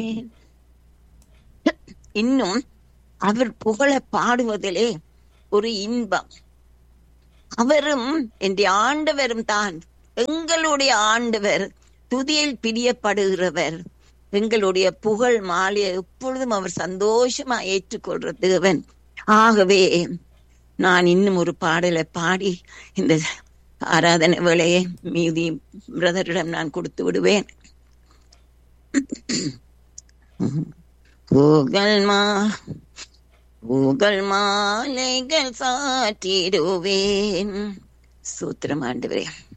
இன்னும் அவர் புகழ பாடுவதிலே ஒரு இன்பம் அவரும் என் ஆண்டவரும் தான் எங்களுடைய ஆண்டவர் துதியில் பிரியப்படுகிறவர் எங்களுடைய புகழ் மாலையை எப்பொழுதும் அவர் சந்தோஷமா ஏற்றுக்கொள்ற தேவன் ஆகவே நான் இன்னும் ஒரு பாடலை பாடி இந்த ஆராதனை வேலையை மீதி பிரதரிடம் நான் கொடுத்து விடுவேன் புகழ்மா புகழ் மாலைகள் சாற்றிடுவேன் சூத்திரம் ஆண்டவரே